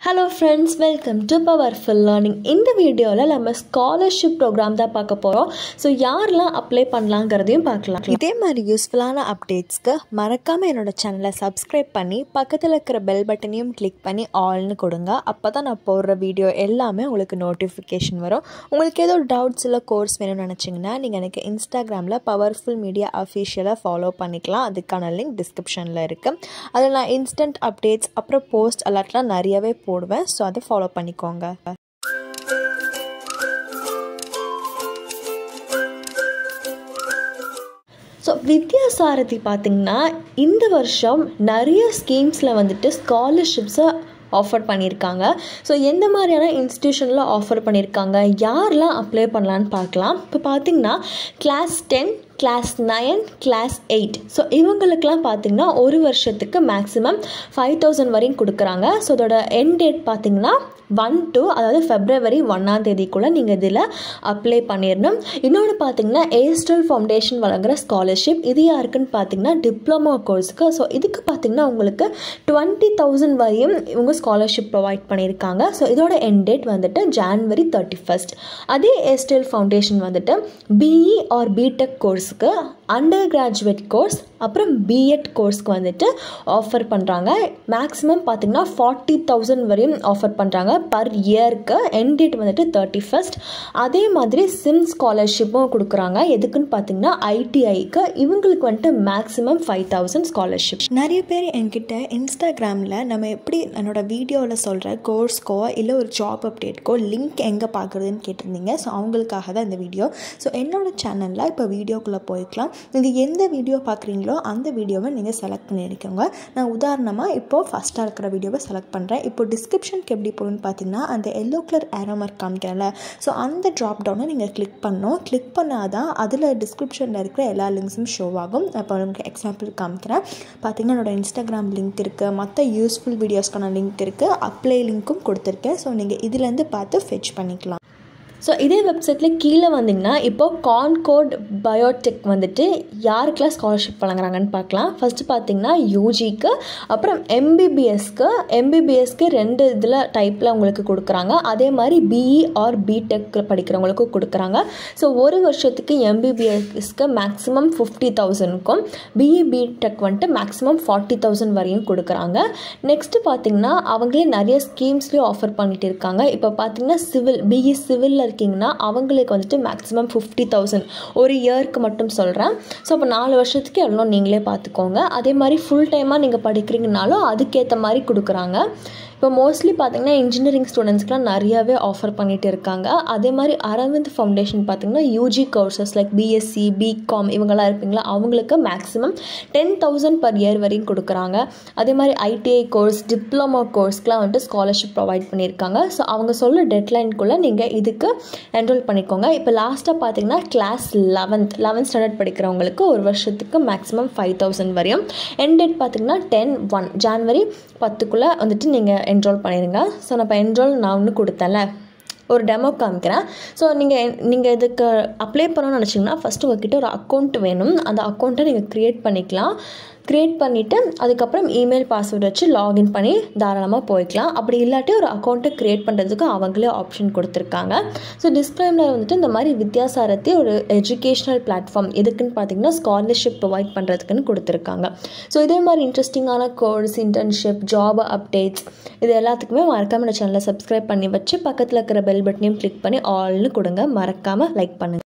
hello friends welcome to powerful learning இந்த வீடியோவில் நம்ம ஸ்காலர்ஷிப் ப்ரோக்ராம் தான் பார்க்க போகிறோம் ஸோ யாரெல்லாம் அப்ளை பண்ணலாங்கிறதையும் பார்க்கலாம் இதே மாதிரி யூஸ்ஃபுல்லான அப்டேட்ஸ்க்கு மறக்காமல் என்னோட சேனலை சப்ஸ்கிரைப் பண்ணி பக்கத்தில் இருக்கிற பெல் பட்டனையும் கிளிக் பண்ணி ஆல்னு கொடுங்க அப்போ தான் நான் போடுற வீடியோ எல்லாமே உங்களுக்கு நோட்டிஃபிகேஷன் வரும் உங்களுக்கு ஏதோ டவுட்ஸ் இல்லை கோர்ஸ் வேணும்னு நினச்சிங்கன்னா நீங்கள் எனக்கு இன்ஸ்டாகிராமில் பவர்ஃபுல் மீடியா அஃபீஷியலாக ஃபாலோ பண்ணிக்கலாம் அதுக்கான லிங்க் டிஸ்கிரிப்ஷனில் இருக்குது அதில் நான் இன்ஸ்டன்ட் அப்டேட்ஸ் அப்புறம் போஸ்ட் அலர்ட்லாம் நிறையவே போடுவேன் ஸோ அதை ஃபாலோ பண்ணிக்கோங்க ஸோ வித்யாசாரதி பார்த்திங்கன்னா இந்த வருஷம் நிறைய ஸ்கீம்ஸில் வந்துட்டு ஸ்காலர்ஷிப்ஸை ஆஃபர் பண்ணியிருக்காங்க ஸோ எந்த மாதிரியான இன்ஸ்டியூஷனில் ஆஃபர் பண்ணியிருக்காங்க யாரெல்லாம் அப்ளை பண்ணலான்னு பார்க்கலாம் இப்போ பார்த்திங்கன்னா class ten class nine class eight so இவங்களுக்கெல்லாம் பார்த்திங்கன்னா ஒரு வருஷத்துக்கு மேக்ஸிமம் ஃபைவ் தௌசண்ட் வரையும் கொடுக்குறாங்க ஸோ அதோட எண்ட் டேட் பார்த்திங்கன்னா ஒன் டூ அதாவது ஃபெப்ரவரி ஒன்றாம் தேதிக்குள்ளே நீங்கள் இதில் அப்ளை பண்ணிடணும் இன்னொன்று பார்த்தீங்கன்னா ஏஸ்டல் ஃபவுண்டேஷன் வழங்குகிற ஸ்காலர்ஷிப் இது யாருக்குன்னு பார்த்தீங்கன்னா டிப்ளமோ கோர்ஸுக்கு ஸோ இதுக்கு பார்த்தீங்கன்னா உங்களுக்கு டுவெண்ட்டி தௌசண்ட் வரையும் இவங்க ஸ்காலர்ஷிப் ப்ரொவைட் பண்ணியிருக்காங்க ஸோ இதோட எண்ட் டேட் வந்துட்டு ஜான்வரி தேர்ட்டி ஃபஸ்ட் அதே ஏஸ்டல் ஃபவுண்டேஷன் வந்துட்டு பிஇ ஆர் பிடெக் கோர்ஸுக்கு அண்டர் கிராஜுவேட் கோர்ஸ் அப்புறம் பிஎட் கோர்ஸ்க்கு வந்துட்டு ஆஃபர் பண்ணுறாங்க மேக்ஸிமம் பார்த்திங்கன்னா ஃபார்ட்டி தௌசண்ட் வரையும் ஆஃபர் பண்ணுறாங்க பர் இயருக்கு என் டேட் வந்துட்டு தேர்ட்டி ஃபஸ்ட் அதே மாதிரி சிம் ஸ்காலர்ஷிப்பும் கொடுக்குறாங்க எதுக்குன்னு பார்த்தீங்கன்னா ஐடிஐக்கு இவங்களுக்கு வந்துட்டு மேக்ஸிமம் ஃபைவ் தௌசண்ட் ஸ்காலர்ஷிப் நிறைய பேர் என்கிட்ட இன்ஸ்டாகிராமில் நம்ம எப்படி என்னோடய வீடியோவில் சொல்கிற கோர்ஸ்க்கோ இல்லை ஒரு ஜாப் அப்டேட்க்கோ லிங்க் எங்கே பார்க்குறதுன்னு கேட்டிருந்தீங்க ஸோ அவங்களுக்காக தான் இந்த வீடியோ ஸோ என்னோடய சேனலில் இப்போ வீடியோக்குள்ளே போய்க்கலாம் நீங்கள் எந்த வீடியோ பார்க்குறீங்களோ அந்த வீடியோவை நீங்கள் செலக்ட் பண்ணியிருக்கோங்க நான் உதாரணமாக இப்போது ஃபஸ்ட்டாக இருக்கிற வீடியோவை செலக்ட் பண்ணுறேன் இப்போ டிஸ்கிரிப்ஷனுக்கு எப்படி போகணுன்னு பார்த்தீங்கன்னா அந்த எல்லோ கலர் ஏரோ மார்க் காமிக்கிறேன்ல ஸோ அந்த ட்ராப் டவுனை நீங்கள் கிளிக் பண்ணணும் கிளிக் பண்ணால் தான் அதில் டிஸ்கிரிப்ஷனில் இருக்கிற எல்லா லிங்க்ஸும் ஷோ ஆகும் இப்போ உங்களுக்கு எக்ஸாம்பிள் காமிக்கிறேன் பார்த்தீங்கன்னா என்னோடய இன்ஸ்டாகிராம் லிங்க் இருக்குது மற்ற யூஸ்ஃபுல் வீடியோஸ்க்கான லிங்க் இருக்குது அப்ளை லிங்க்கும் கொடுத்துருக்கேன் ஸோ நீங்கள் இதுலேருந்து பார்த்து ஃபெச் பண்ணிக்கலாம் ஸோ இதே வெப்சைட்டில் கீழே வந்திங்கன்னா இப்போது கான்கோட் பயோடெக் வந்துட்டு யாருக்கெல்லாம் ஸ்காலர்ஷிப் வழங்குறாங்கன்னு பார்க்கலாம் ஃபஸ்ட்டு பார்த்தீங்கன்னா யூஜிக்கு அப்புறம் எம்பிபிஎஸ்க்கு எம்பிபிஎஸ்க்கு ரெண்டு இதில் டைப்பில் உங்களுக்கு கொடுக்குறாங்க அதே மாதிரி பிஇ ஆர் பிடெக் படிக்கிறவங்களுக்கும் கொடுக்குறாங்க ஸோ ஒரு வருஷத்துக்கு எம்பிபிஎஸ்க்கு மேக்ஸிமம் ஃபிஃப்டி தௌசண்ட்க்கும் பிஇ பிடெக் வந்துட்டு மேக்ஸிமம் ஃபார்ட்டி தௌசண்ட் வரையும் கொடுக்குறாங்க நெக்ஸ்ட்டு பார்த்தீங்கன்னா அவங்களே நிறைய ஸ்கீம்ஸ்லேயும் ஆஃபர் பண்ணிட்டு இருக்காங்க இப்போ பார்த்தீங்கன்னா சிவில் பிஇ சிவிலில் இருக்கீங்கன்னா அவங்களுக்கு வந்துட்டு மேக்ஸிமம் ஃபிஃப்டி தௌசண்ட் ஒரு இயருக்கு மட்டும் சொல்கிறேன் ஸோ அப்போ நாலு வருஷத்துக்கு எவ்வளோ நீங்களே பார்த்துக்கோங்க அதே மாதிரி ஃபுல் டைமாக நீங்கள் படிக்கிறீங்கனாலும் அதுக்கேற்ற மாதிரி கொடுக்குறாங்க இப்போ மோஸ்ட்லி பார்த்தீங்கன்னா இன்ஜினியரிங் ஸ்டூடெண்ட்ஸ்க்குலாம் நிறையாவே ஆஃபர் பண்ணிகிட்டு இருக்காங்க அதே மாதிரி அரவிந்த் ஃபவுண்டேஷன் பார்த்திங்கன்னா UG courses like BSc BCom இவங்கெல்லாம் இருப்பீங்களா அவங்களுக்கு maximum ten thousand per year வரையும் கொடுக்குறாங்க அதே மாதிரி ஐடிஐ கோர்ஸ் டிப்ளமோ கோர்ஸ்க்கெலாம் வந்துட்டு ஸ்காலர்ஷிப் ப்ரொவைட் பண்ணியிருக்காங்க ஸோ அவங்க சொல்ல டெட்லைனுக்குள்ளே நீங்கள் இதுக்கு என்ரோல் பண்ணிக்கோங்க இப்போ லாஸ்ட்டாக பார்த்தீங்கன்னா கிளாஸ் லெவன்த் லெவன்த் ஸ்டாண்டர்ட் படிக்கிறவங்களுக்கு ஒரு வருஷத்துக்கு மேக்ஸிமம் ஃபைவ் தௌசண்ட் வரையும் என் டேட் பார்த்தீங்கன்னா டென் ஒன் ஜான்வரி பத்துக்குள்ளே வந்துட்டு நீங்கள் என்ரோல் பண்ணிடுங்க ஸோ நான் இப்போ என்ரோல் நான் ஒன்று கொடுத்தேன்ல ஒரு டெமோ காமிக்கிறேன் ஸோ நீங்கள் நீங்கள் இதுக்கு அப்ளை பண்ணணும்னு நினச்சிங்கன்னா ஃபஸ்ட்டு உங்ககிட்ட ஒரு அக்கௌண்ட் வேணும் அந்த அக்கௌண்ட்டை நீங்கள் க்ரியேட் பண்ணிக்கலாம் க்ரியேட் பண்ணிவிட்டு அதுக்கப்புறம் இமெயில் பாஸ்வேர்டு வச்சு லாகின் பண்ணி தாராளமாக போய்க்கலாம் அப்படி இல்லாட்டி ஒரு அக்கௌண்ட்டை க்ரியேட் பண்ணுறதுக்கு அவங்களே ஆப்ஷன் கொடுத்துருக்காங்க ஸோ டிஸ்கிளைமில் வந்துட்டு இந்த மாதிரி வித்யாசாரத்தி ஒரு எஜுகேஷ்னல் பிளாட்ஃபார்ம் எதுக்குன்னு பார்த்தீங்கன்னா ஸ்காலர்ஷிப் ப்ரொவைட் பண்ணுறதுக்குன்னு கொடுத்துருக்காங்க ஸோ இதே மாதிரி இன்ட்ரெஸ்டிங்கான கோர்ஸ் இன்டர்ன்ஷிப் ஜாப் அப்டேட்ஸ் இது எல்லாத்துக்குமே மறக்காமல் இந்த சேனலை சப்ஸ்கிரைப் பண்ணி வச்சு பக்கத்தில் இருக்கிற பெல் பட்டனையும் கிளிக் பண்ணி ஆல்னு கொடுங்க மறக்காமல் லைக் பண்ணுங்கள்